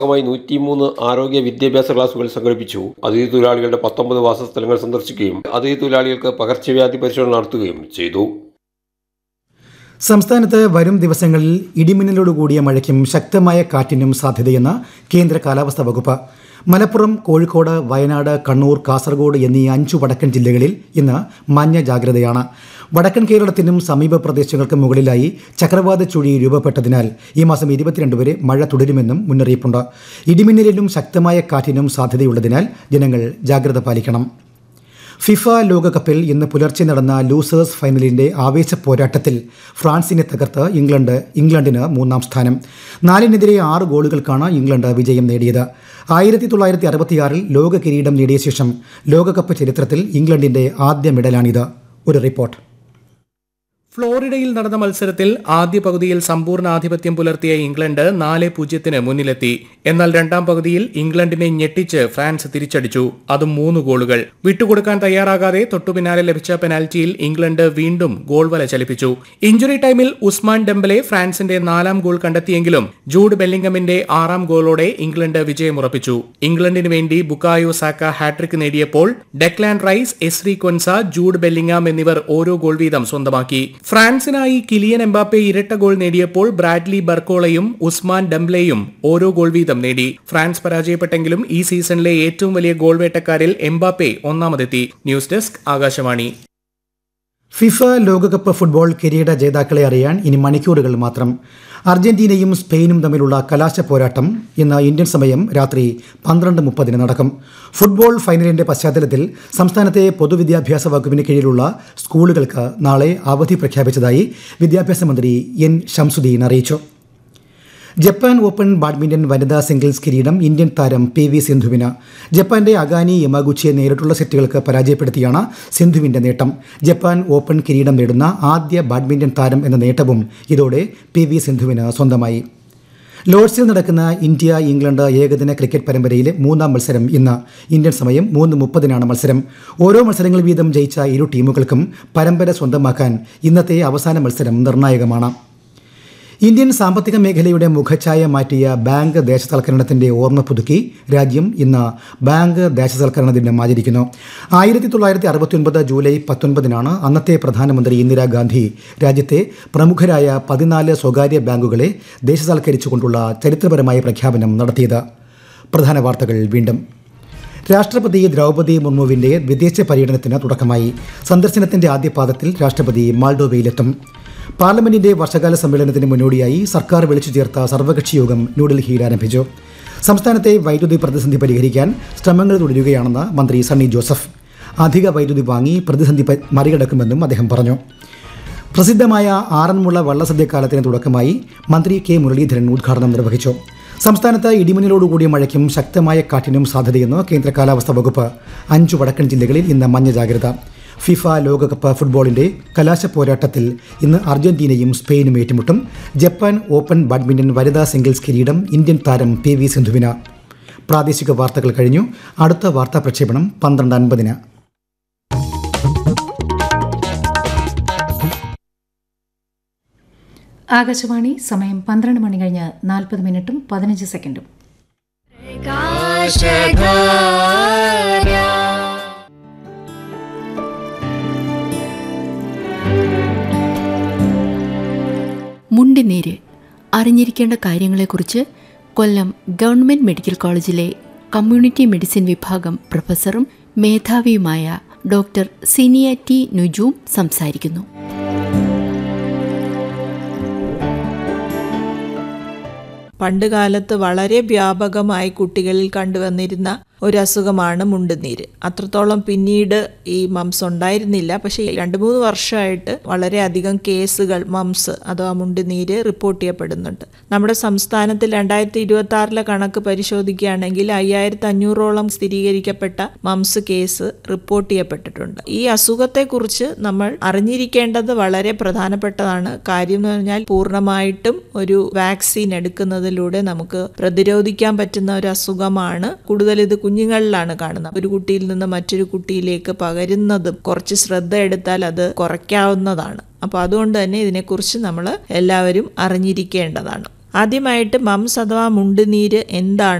ഭാഗമായി നൂറ്റിമൂന്ന് ആരോഗ്യ വിദ്യാഭ്യാസ ക്ലാസുകൾ സംഘടിപ്പിച്ചു അതിഥി തൊഴിലാളികളുടെ പത്തൊമ്പത് വാസസ്ഥലങ്ങൾ സന്ദർശിക്കുകയും അതിഥി തൊഴിലാളികൾക്ക് പകർച്ചവ്യാധി പരിശോധന നടത്തുകയും ചെയ്തു സംസ്ഥാനത്ത് വരും ദിവസങ്ങളിൽ ഇടിമിന്നലോട് കൂടിയ മഴയ്ക്കും ശക്തമായ കാറ്റിനും സാധ്യതയെന്ന് കേന്ദ്ര കാലാവസ്ഥാ വകുപ്പ് മലപ്പുറം കോഴിക്കോട് വയനാട് കണ്ണൂർ കാസർഗോഡ് എന്നീ അഞ്ചു വടക്കൻ ജില്ലകളിൽ ഇന്ന് മഞ്ഞ ജാഗ്രതയാണ് വടക്കൻ കേരളത്തിനും സമീപ പ്രദേശങ്ങൾക്ക് മുകളിലായി ചക്രവാത ചുഴി രൂപപ്പെട്ടതിനാൽ ഈ മാസം ഇരുപത്തിരണ്ട് വരെ മഴ തുടരുമെന്നും മുന്നറിയിപ്പുണ്ട് ഇടിമിന്നലിനും ശക്തമായ കാറ്റിനും സാധ്യതയുള്ളതിനാൽ ജനങ്ങൾ ജാഗ്രത പാലിക്കണം ഫിഫ ലോകകപ്പിൽ ഇന്ന് പുലർച്ചെ നടന്ന ലൂസേഴ്സ് ഫൈനലിന്റെ ആവേശ പോരാട്ടത്തിൽ ഫ്രാൻസിനെ തകർത്ത് ഇംഗ്ലണ്ട് ഇംഗ്ലണ്ടിന് മൂന്നാം സ്ഥാനം നാലിനെതിരെ ആറ് ഗോളുകൾക്കാണ് ഇംഗ്ലണ്ട് വിജയം നേടിയത് ആയിരത്തി തൊള്ളായിരത്തി അറുപത്തിയാറിൽ ലോക കിരീടം നേടിയ ശേഷം ലോകകപ്പ് ചരിത്രത്തിൽ ഇംഗ്ലണ്ടിന്റെ ആദ്യ മെഡലാണിത് ഒരു റിപ്പോർട്ട് ഫ്ലോറിഡയിൽ നടന്ന മത്സരത്തിൽ ആദ്യ പകുതിയിൽ സമ്പൂർണ്ണ ആധിപത്യം പുലർത്തിയ ഇംഗ്ലണ്ട് നാല് പൂജ്യത്തിന് മുന്നിലെത്തി എന്നാൽ രണ്ടാം പകുതിയിൽ ഇംഗ്ലണ്ടിനെ ഞെട്ടിച്ച് ഫ്രാൻസ് തിരിച്ചടിച്ചു അതും മൂന്ന് ഗോളുകൾ വിട്ടുകൊടുക്കാൻ തയ്യാറാകാതെ തൊട്ടുപിന്നാലെ ലഭിച്ച പെനാൽറ്റിയിൽ ഇംഗ്ലണ്ട് വീണ്ടും ഗോൾ വല ചലിപ്പിച്ചു ഇഞ്ചുറി ടൈമിൽ ഉസ്മാൻ ഡെംബലെ ഫ്രാൻസിന്റെ നാലാം ഗോൾ കണ്ടെത്തിയെങ്കിലും ജൂഡ് ബെല്ലിംഗമിന്റെ ആറാം ഗോളോടെ ഇംഗ്ലണ്ട് വിജയമുറപ്പിച്ചു ഇംഗ്ലണ്ടിന് വേണ്ടി ബുക്കായോ സാക്ക ഹാട്രിക് നേടിയപ്പോൾ Declan Rice Ezri Konsa Jude Bellingham എന്നിവർ ഓരോ ഗോൾ വീതം സ്വന്തമാക്കി ഫ്രാൻസിനായി കിലിയൻ എംബാപ്പെ ഇരട്ട ഗോൾ നേടിയപ്പോൾ ബ്രാഡ്ലി ബർക്കോളയും ഉസ്മാൻ ഡംബ്ലെയും ഓരോ ഗോൾ വീതം നേടി ഫ്രാൻസ് പരാജയപ്പെട്ടെങ്കിലും ഈ സീസണിലെ ഏറ്റവും വലിയ ഗോൾ വേട്ടക്കാരിൽ എംബാപ്പെ ഒന്നാമതെത്തി ന്യൂസ് ഡെസ്ക് ആകാശവാണി ഫിഫ ലോകകപ്പ് ഫുട്ബോൾ കിരീട ജേതാക്കളെ അറിയാൻ ഇനി മണിക്കൂറുകൾ മാത്രം അർജന്റീനയും സ്പെയിനും തമ്മിലുള്ള കലാശ പോരാട്ടം ഇന്ന് ഇന്ത്യൻ സമയം രാത്രി പന്ത്രണ്ട് മുപ്പതിന് നടക്കും ഫുട്ബോൾ ഫൈനലിന്റെ പശ്ചാത്തലത്തിൽ സംസ്ഥാനത്തെ പൊതുവിദ്യാഭ്യാസ വകുപ്പിന് കീഴിലുള്ള സ്കൂളുകൾക്ക് നാളെ അവധി പ്രഖ്യാപിച്ചതായി വിദ്യാഭ്യാസ മന്ത്രി എൻ ഷംസുദ്ദീൻ അറിയിച്ചു ജപ്പാൻ ഓപ്പൺ ബാഡ്മിന്റൺ വനിതാ സിംഗിൾസ് കിരീടം ഇന്ത്യൻ താരം പി വി സിന്ധുവിന് ജപ്പാന്റെ അഗാനി യമാഗുച്ചിയെ നേരിട്ടുള്ള സെറ്റുകൾക്ക് പരാജയപ്പെടുത്തിയാണ് സിന്ധുവിന്റെ നേട്ടം ജപ്പാൻ ഓപ്പൺ കിരീടം നേടുന്ന ആദ്യ ബാഡ്മിന്റൺ താരം എന്ന നേട്ടവും ഇതോടെ പി വി സിന്ധുവിന് സ്വന്തമായി ലോർഡ്സിൽ നടക്കുന്ന ഇന്ത്യ ഇംഗ്ലണ്ട് ഏകദിന ക്രിക്കറ്റ് പരമ്പരയിലെ മൂന്നാം മത്സരം ഇന്ന് ഇന്ത്യൻ സമയം മൂന്ന് മുപ്പതിനാണ് മത്സരം ഓരോ മത്സരങ്ങൾ വീതം ജയിച്ച ഇരു ടീമുകൾക്കും പരമ്പര സ്വന്തമാക്കാൻ ഇന്നത്തെ അവസാന മത്സരം നിർണായകമാണ് ഇന്ത്യൻ സാമ്പത്തിക മേഖലയുടെ മുഖഛായ മാറ്റിയ ബാങ്ക് ദേശസൽക്കരണത്തിന്റെ ഓർമ്മ പുതുക്കി രാജ്യം ഇന്ന് ബാങ്ക് ദേശസൽക്കരണ ദിനം ആചരിക്കുന്നു ആയിരത്തി തൊള്ളായിരത്തി അറുപത്തിയൊൻപത് ജൂലൈ പത്തൊൻപതിനാണ് അന്നത്തെ പ്രധാനമന്ത്രി ഇന്ദിരാഗാന്ധി രാജ്യത്തെ പ്രമുഖരായ പതിനാല് സ്വകാര്യ ബാങ്കുകളെ ദേശസൽക്കരിച്ചുകൊണ്ടുള്ള ചരിത്രപരമായ പ്രഖ്യാപനം നടത്തിയത് പ്രധാന വാർത്തകൾ വീണ്ടും രാഷ്ട്രപതി ദ്രൗപദി മുർമുവിന്റെ വിദേശ പര്യടനത്തിന് തുടക്കമായി സന്ദർശനത്തിന്റെ ആദ്യപാദത്തിൽ രാഷ്ട്രപതി മാൾഡോവയിലെത്തും പാർലമെന്റിന്റെ വർഷകാല സമ്മേളനത്തിന് മുന്നോടിയായി സർക്കാർ വിളിച്ചു ചേർത്ത സർവകക്ഷി യോഗം ന്യൂഡൽഹിയിൽ ആരംഭിച്ചു സംസ്ഥാനത്തെ വൈദ്യുതി പ്രതിസന്ധി പരിഹരിക്കാൻ ശ്രമങ്ങൾ തുടരുകയാണെന്ന് മന്ത്രി സണ്ണി ജോസഫ് അധിക വൈദ്യുതി വാങ്ങി പ്രതിസന്ധി പ- മറികടക്കുമെന്നും അദ്ദേഹം പറഞ്ഞു പ്രസിദ്ധമായ ആറന്മുള വള്ളസദ്യക്കാലത്തിന് തുടക്കമായി മന്ത്രി കെ മുരളീധരൻ ഉദ്ഘാടനം നിർവഹിച്ചു സംസ്ഥാനത്ത് ഇടിമിന്നലോടുകൂടിയ മഴയ്ക്കും ശക്തമായ കാറ്റിനും സാധ്യതയെന്ന് കേന്ദ്ര കാലാവസ്ഥാ വകുപ്പ് അഞ്ചു വടക്കൻ ജില്ലകളിൽ ഇന്ന് മഞ്ഞ ജാഗ്രത ഫിഫ ലോകകപ്പ് ഫുട്ബോളിന്റെ കലാശ പോരാട്ടത്തിൽ ഇന്ന് അർജന്റീനയും സ്പെയിനും ഏറ്റുമുട്ടും ജപ്പാൻ ഓപ്പൺ ബാഡ്മിന്റൺ വനിതാ സിംഗിൾസ് കിരീടം ഇന്ത്യൻ താരം പി വി സിന്ധുവിന് പ്രാദേശിക വാർത്തകൾ കഴിഞ്ഞു അടുത്ത വാർത്താ പ്രക്ഷേപണം പന്ത്രണ്ട് അൻപതിന് ആകാശവാണി സമയം പന്ത്രണ്ട് മണി കഴിഞ്ഞ് നാൽപ്പത് മിനിറ്റും പതിനഞ്ച് സെക്കൻഡും മുണ്ടിനീര് അറിഞ്ഞിരിക്കേണ്ട കാര്യങ്ങളെക്കുറിച്ച് കൊല്ലം ഗവൺമെന്റ് മെഡിക്കൽ കോളേജിലെ കമ്മ്യൂണിറ്റി മെഡിസിൻ വിഭാഗം പ്രൊഫസറും മേധാവിയുമായ ഡോക്ടർ സിനിയ ടി നുജൂം സംസാരിക്കുന്നു പണ്ട് കാലത്ത് വളരെ വ്യാപകമായി കുട്ടികളിൽ കണ്ടുവന്നിരുന്ന ഒരു അസുഖമാണ് മുണ്ടുനീര് അത്രത്തോളം പിന്നീട് ഈ മംസ് ഉണ്ടായിരുന്നില്ല പക്ഷേ രണ്ട് മൂന്ന് വർഷമായിട്ട് വളരെയധികം കേസുകൾ മംസ് അഥവാ മുണ്ടുനീര് റിപ്പോർട്ട് ചെയ്യപ്പെടുന്നുണ്ട് നമ്മുടെ സംസ്ഥാനത്തിൽ രണ്ടായിരത്തി ഇരുപത്തി ആറിലെ കണക്ക് പരിശോധിക്കുകയാണെങ്കിൽ അയ്യായിരത്തി അഞ്ഞൂറോളം സ്ഥിരീകരിക്കപ്പെട്ട മംസ് കേസ് റിപ്പോർട്ട് ചെയ്യപ്പെട്ടിട്ടുണ്ട് ഈ അസുഖത്തെക്കുറിച്ച് നമ്മൾ അറിഞ്ഞിരിക്കേണ്ടത് വളരെ പ്രധാനപ്പെട്ടതാണ് കാര്യം എന്ന് പറഞ്ഞാൽ പൂർണ്ണമായിട്ടും ഒരു വാക്സിൻ എടുക്കുന്നതിലൂടെ നമുക്ക് പ്രതിരോധിക്കാൻ പറ്റുന്ന ഒരു അസുഖമാണ് കൂടുതൽ ഇത് കുഞ്ഞുങ്ങളിലാണ് കാണുന്നത് ഒരു കുട്ടിയിൽ നിന്ന് മറ്റൊരു കുട്ടിയിലേക്ക് പകരുന്നതും കുറച്ച് ശ്രദ്ധ എടുത്താൽ അത് കുറയ്ക്കാവുന്നതാണ് അപ്പോൾ അതുകൊണ്ട് തന്നെ ഇതിനെക്കുറിച്ച് നമ്മൾ എല്ലാവരും അറിഞ്ഞിരിക്കേണ്ടതാണ് ആദ്യമായിട്ട് മംസ് അഥവാ മുണ്ടുനീര് എന്താണ്